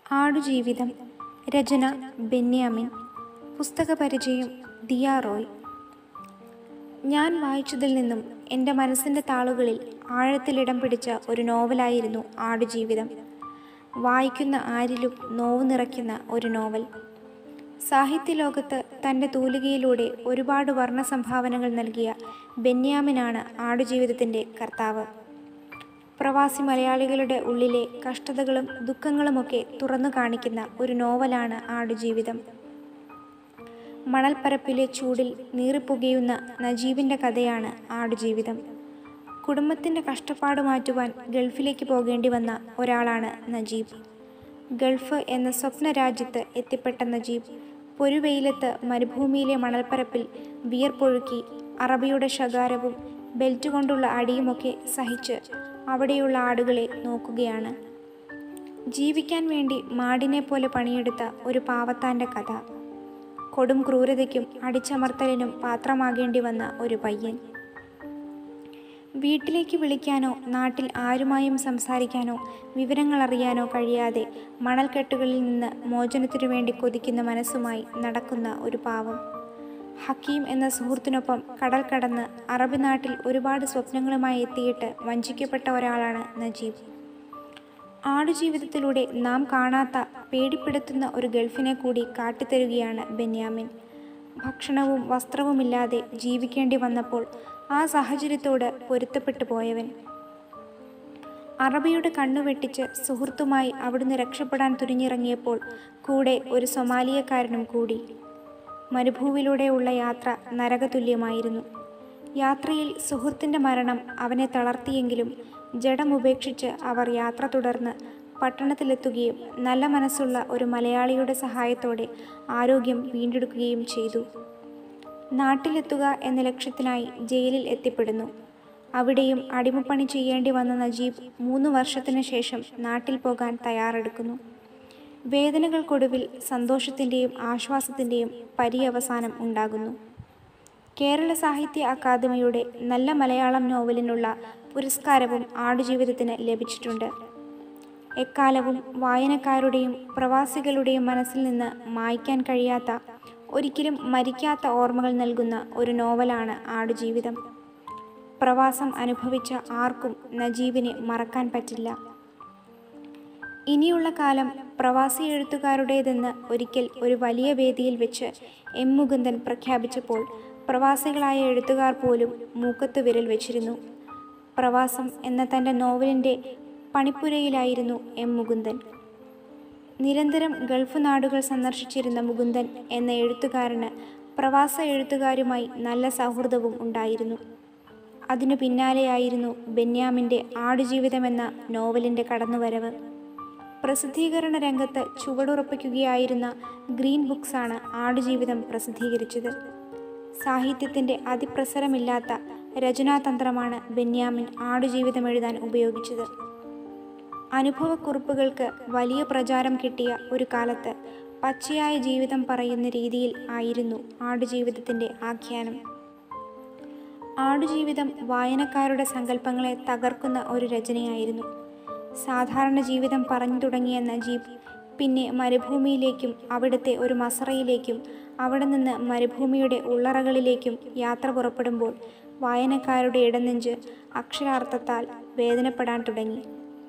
ആടുജീവിതം രചന ബെന്യാമിൻ പുസ്തക പരിചയം ദിയ റോയ് ഞാൻ വായിച്ചതിൽ നിന്നും എൻ്റെ മനസ്സിൻ്റെ താളുകളിൽ ആഴത്തിലിടം പിടിച്ച ഒരു നോവലായിരുന്നു ആടുജീവിതം വായിക്കുന്ന ആരിലും നോവ് നിറയ്ക്കുന്ന ഒരു നോവൽ സാഹിത്യലോകത്ത് തൻ്റെ തൂലികയിലൂടെ ഒരുപാട് വർണ്ണ സംഭാവനകൾ നൽകിയ ബെന്യാമിനാണ് ആടുജീവിതത്തിൻ്റെ കർത്താവ് പ്രവാസി മലയാളികളുടെ ഉള്ളിലെ കഷ്ടതകളും ദുഃഖങ്ങളുമൊക്കെ തുറന്നു കാണിക്കുന്ന ഒരു നോവലാണ് ആടുജീവിതം മണൽപ്പരപ്പിലെ ചൂടിൽ നീറിപ്പുകയുന്ന നജീബിൻ്റെ കഥയാണ് ആടുജീവിതം കുടുംബത്തിൻ്റെ കഷ്ടപ്പാട് മാറ്റുവാൻ ഗൾഫിലേക്ക് പോകേണ്ടി വന്ന ഒരാളാണ് നജീബ് ഗൾഫ് എന്ന സ്വപ്ന രാജ്യത്ത് എത്തിപ്പെട്ട നജീബ് പൊരുവെയിലത്ത് മരുഭൂമിയിലെ മണൽപ്പരപ്പിൽ വിയർപ്പൊഴുക്കി അറബിയുടെ ശകാരവും ബെൽറ്റ് കൊണ്ടുള്ള അടിയുമൊക്കെ സഹിച്ച് അവിടെയുള്ള ആടുകളെ നോക്കുകയാണ് ജീവിക്കാൻ വേണ്ടി മാടിനെ പോലെ പണിയെടുത്ത ഒരു പാവത്താൻ്റെ കഥ കൊടും ക്രൂരതയ്ക്കും അടിച്ചമർത്തലിനും പാത്രമാകേണ്ടി വന്ന ഒരു പയ്യൻ വീട്ടിലേക്ക് വിളിക്കാനോ നാട്ടിൽ ആരുമായും സംസാരിക്കാനോ വിവരങ്ങൾ അറിയാനോ കഴിയാതെ മണൽക്കെട്ടുകളിൽ നിന്ന് മോചനത്തിനു വേണ്ടി കൊതിക്കുന്ന മനസ്സുമായി നടക്കുന്ന ഒരു പാവം ഹക്കീം എന്ന സുഹൃത്തിനൊപ്പം കടൽ കടന്ന് അറബ് നാട്ടിൽ ഒരുപാട് സ്വപ്നങ്ങളുമായി എത്തിയിട്ട് വഞ്ചിക്കപ്പെട്ട ഒരാളാണ് നജീബ് ആടുജീവിതത്തിലൂടെ നാം കാണാത്ത പേടിപ്പെടുത്തുന്ന ഒരു ഗൾഫിനെ കൂടി കാട്ടിത്തരുകയാണ് ബെന്യാമിൻ ഭക്ഷണവും വസ്ത്രവുമില്ലാതെ ജീവിക്കേണ്ടി വന്നപ്പോൾ ആ സാഹചര്യത്തോട് പൊരുത്തപ്പെട്ടു പോയവൻ അറബിയുടെ കണ്ണു വെട്ടിച്ച് സുഹൃത്തുമായി അവിടുന്ന് രക്ഷപ്പെടാൻ തുനിഞ്ഞിറങ്ങിയപ്പോൾ കൂടെ ഒരു സൊമാലിയക്കാരനും കൂടി മരുഭൂവിലൂടെയുള്ള യാത്ര നരകതുല്യമായിരുന്നു യാത്രയിൽ സുഹൃത്തിൻ്റെ മരണം അവനെ തളർത്തിയെങ്കിലും ജഡമുപേക്ഷിച്ച് അവർ യാത്ര തുടർന്ന് പട്ടണത്തിലെത്തുകയും നല്ല മനസ്സുള്ള ഒരു മലയാളിയുടെ സഹായത്തോടെ ആരോഗ്യം വീണ്ടെടുക്കുകയും ചെയ്തു നാട്ടിലെത്തുക എന്ന ലക്ഷ്യത്തിനായി ജയിലിൽ എത്തിപ്പെടുന്നു അവിടെയും അടിമപ്പണി ചെയ്യേണ്ടി വന്ന നജീബ് മൂന്ന് വർഷത്തിനു ശേഷം നാട്ടിൽ പോകാൻ തയ്യാറെടുക്കുന്നു വേദനകൾക്കൊടുവിൽ സന്തോഷത്തിൻ്റെയും ആശ്വാസത്തിൻ്റെയും പര്യവസാനം ഉണ്ടാകുന്നു കേരള സാഹിത്യ അക്കാദമിയുടെ നല്ല മലയാളം നോവലിനുള്ള പുരസ്കാരവും ആടുജീവിതത്തിന് ലഭിച്ചിട്ടുണ്ട് എക്കാലവും വായനക്കാരുടെയും പ്രവാസികളുടെയും മനസ്സിൽ നിന്ന് മായ്ക്കാൻ കഴിയാത്ത ഒരിക്കലും മരിക്കാത്ത ഓർമ്മകൾ നൽകുന്ന ഒരു നോവലാണ് ആടുജീവിതം പ്രവാസം അനുഭവിച്ച ആർക്കും നജീബിനെ മറക്കാൻ പറ്റില്ല ഇനിയുള്ള കാലം പ്രവാസി എഴുത്തുകാരുടേതെന്ന് ഒരിക്കൽ ഒരു വലിയ വേദിയിൽ വെച്ച് എം മുകുന്ദൻ പ്രഖ്യാപിച്ചപ്പോൾ പ്രവാസികളായ എഴുത്തുകാർ പോലും മൂക്കത്ത് വിരൽ വെച്ചിരുന്നു പ്രവാസം എന്ന തൻ്റെ നോവലിൻ്റെ പണിപ്പുരയിലായിരുന്നു എം മുകുന്ദൻ നിരന്തരം ഗൾഫ് നാടുകൾ സന്ദർശിച്ചിരുന്ന മുകുന്ദൻ എന്ന എഴുത്തുകാരന് പ്രവാസ എഴുത്തുകാരുമായി നല്ല സൗഹൃദവും ഉണ്ടായിരുന്നു അതിനു പിന്നാലെയായിരുന്നു ബെന്യാമിൻ്റെ ആടുജീവിതമെന്ന നോവലിൻ്റെ കടന്നുവരവ് പ്രസിദ്ധീകരണ രംഗത്ത് ചുവടുറപ്പിക്കുകയായിരുന്ന ഗ്രീൻ ബുക്സാണ് ആടുജീവിതം പ്രസിദ്ധീകരിച്ചത് സാഹിത്യത്തിൻ്റെ അതിപ്രസരമില്ലാത്ത രചനാതന്ത്രമാണ് ബെന്യാമിൻ ആടുജീവിതം എഴുതാൻ ഉപയോഗിച്ചത് അനുഭവക്കുറിപ്പുകൾക്ക് വലിയ പ്രചാരം കിട്ടിയ ഒരു കാലത്ത് പച്ചയായ ജീവിതം പറയുന്ന രീതിയിൽ ആയിരുന്നു ആടുജീവിതത്തിൻ്റെ ആഖ്യാനം ആടുജീവിതം വായനക്കാരുടെ സങ്കല്പങ്ങളെ തകർക്കുന്ന ഒരു രചനയായിരുന്നു സാധാരണ ജീവിതം പറഞ്ഞു തുടങ്ങിയ നജീബ് പിന്നെ മരുഭൂമിയിലേക്കും അവിടുത്തെ ഒരു മസറയിലേക്കും അവിടെ നിന്ന് മരുഭൂമിയുടെ ഉള്ളറകളിലേക്കും യാത്ര പുറപ്പെടുമ്പോൾ വായനക്കാരുടെ ഇടനെഞ്ച് അക്ഷരാർത്ഥത്താൽ വേദനപ്പെടാൻ തുടങ്ങി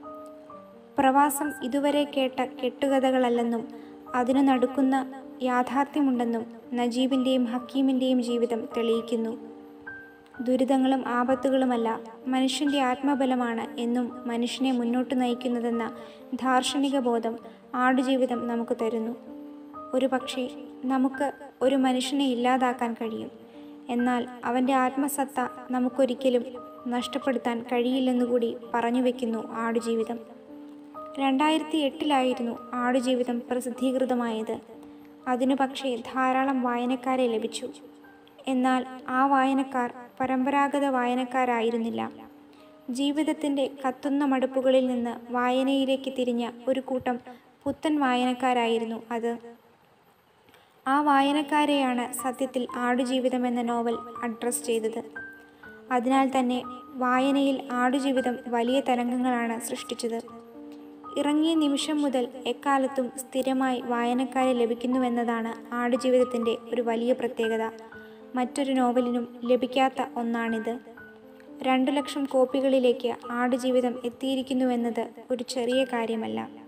പ്രവാസം ഇതുവരെ കേട്ട കെട്ടുകഥകളല്ലെന്നും അതിനു നടുക്കുന്ന യാഥാർത്ഥ്യമുണ്ടെന്നും നജീബിൻ്റെയും ഹക്കീമിൻ്റെയും ജീവിതം തെളിയിക്കുന്നു ദുരിതങ്ങളും ആപത്തുകളുമല്ല മനുഷ്യൻ്റെ ആത്മബലമാണ് എന്നും മനുഷ്യനെ മുന്നോട്ട് നയിക്കുന്നതെന്ന ദാർശനിക ബോധം ആടുജീവിതം നമുക്ക് തരുന്നു ഒരു പക്ഷേ നമുക്ക് ഒരു മനുഷ്യനെ ഇല്ലാതാക്കാൻ കഴിയും എന്നാൽ അവൻ്റെ ആത്മസത്ത നമുക്കൊരിക്കലും നഷ്ടപ്പെടുത്താൻ കഴിയില്ലെന്നുകൂടി പറഞ്ഞു വയ്ക്കുന്നു ആടുജീവിതം രണ്ടായിരത്തി എട്ടിലായിരുന്നു ആടുജീവിതം പ്രസിദ്ധീകൃതമായത് അതിനു പക്ഷേ ധാരാളം വായനക്കാരെ ലഭിച്ചു എന്നാൽ ആ വായനക്കാർ പരമ്പരാഗത വായനക്കാരായിരുന്നില്ല ജീവിതത്തിൻ്റെ കത്തുന്ന മടുപ്പുകളിൽ നിന്ന് വായനയിലേക്ക് തിരിഞ്ഞ ഒരു കൂട്ടം പുത്തൻ വായനക്കാരായിരുന്നു അത് ആ വായനക്കാരെയാണ് സത്യത്തിൽ ആടുജീവിതം എന്ന നോവൽ അഡ്രസ് ചെയ്തത് അതിനാൽ തന്നെ വായനയിൽ ആടുജീവിതം വലിയ തരംഗങ്ങളാണ് സൃഷ്ടിച്ചത് ഇറങ്ങിയ നിമിഷം മുതൽ എക്കാലത്തും സ്ഥിരമായി വായനക്കാരെ ലഭിക്കുന്നുവെന്നതാണ് ആടുജീവിതത്തിൻ്റെ ഒരു വലിയ പ്രത്യേകത മറ്റൊരു നോവലിനും ലഭിക്കാത്ത ഒന്നാണിത് രണ്ടു ലക്ഷം കോപ്പികളിലേക്ക് ആടുജീവിതം എത്തിയിരിക്കുന്നുവെന്നത് ഒരു ചെറിയ കാര്യമല്ല